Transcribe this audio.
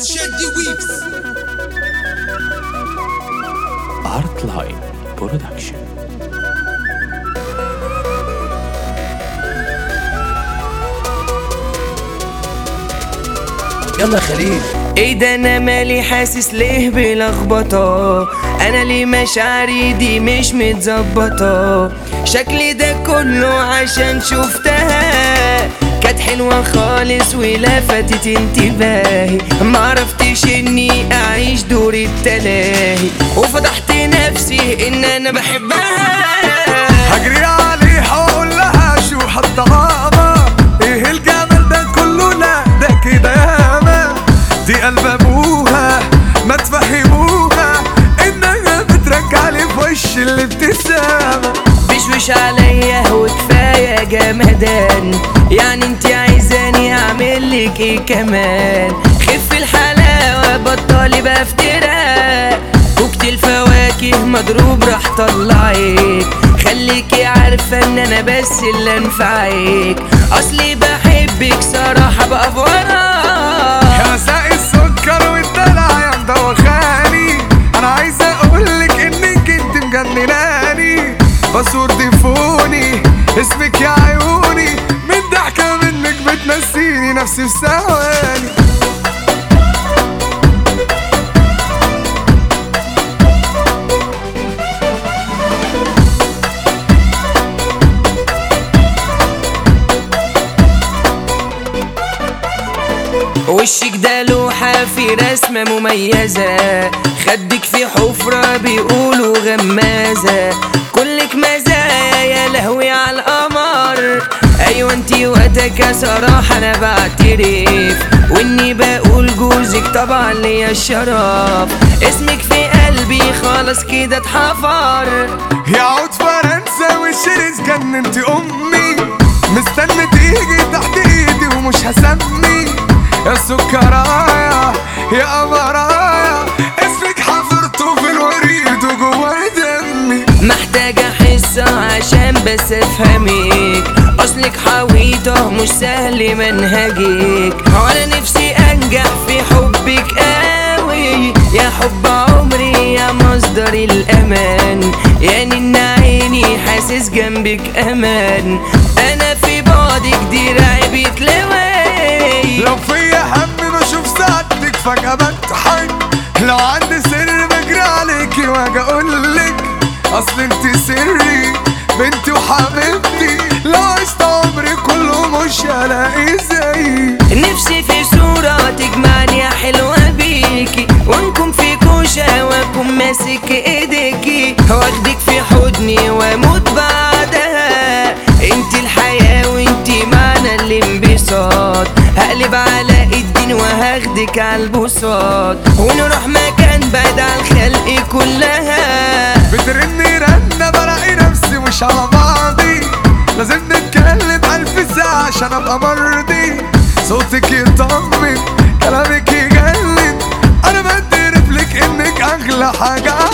شادي ويفز ارت لاين برودكشن يلا خليل ايه ده انا مالي حاسس ليه بلخبطة انا ليه مشاعري دي مش متظبطة شكلي ده كله عشان شفتها كانت حلوة خالص ولفتت انتباهي معرفتش اني اعيش دور التلاهي وفضحت نفسي ان انا بحبها هجري عليها واقول لها شو حطها ايه الجمال ده كله لا ده كده ياما دي قلب ابوها ما تفهموها انها بترجع لي في وش الابتسامه بشوش عليا وكفايه جمدان يعني انت عايزاني اعمل لك ايه كمان خف الحلاوه بطلي بفترة كوكت الفواكه مضروب راح طلعك خليكي عارفه ان انا بس اللي انفعك اصلي بحبك صراحه بافورك يا ساقي السكر والدلع يا مدوخاني انا عايز اقولك انك انت مجنناني باسورد فوني اسمك يا عيوني من ضحكة منك بتنسيني نفسي في ثواني وشك ده لوحة في رسمة مميزة خدك في حفرة بيقولوا غمازة كلك مزايا يا لهوي على القمر ايوه انتي وقتك صراحة انا بعترف واني بقول جوزك طبعا ليا الشرف اسمك في قلبي خلاص كده اتحفر يعود فرنسا والشرس جننتي امي مستني تيجي تحت ايدي ومش هسمي يا سكرايا يا قمرايا اسمك حفرته في الوريد وجوه دمي محتاج احسها عشان بس افهمك اصلك حويطه مش سهل منهجك وانا نفسي انجح في حبك قوي يا حب عمري يا مصدر الامان يا نن عيني حاسس جنبك امان انا في بعدك دراعي بيتلوي لو فيا هم بشوف سعادتك فجأة بضحك لو عندي سر بجري عليكي واجي اقولك اصل انت سري بنتي وحبيبتي لو عشت عمري كله مش هلاقي زيي نفسي في صورة تجمعني يا حلوة بيكي ونكون في كوشة واكون ماسك ايديكي واخدك في حضني واموت بعدها انت الحياة وانت معنى الانبساط هقلب على الدين وهاخدك على البساط ونروح مكان بعيد عن الخلق كلها بترني رنة بلاقي نفسي مش على بعضي لازم نتكلم ألف ساعة عشان أبقى مرضي صوتك يطمن كلامك يجلد أنا بدرب لك إنك أغلى حاجة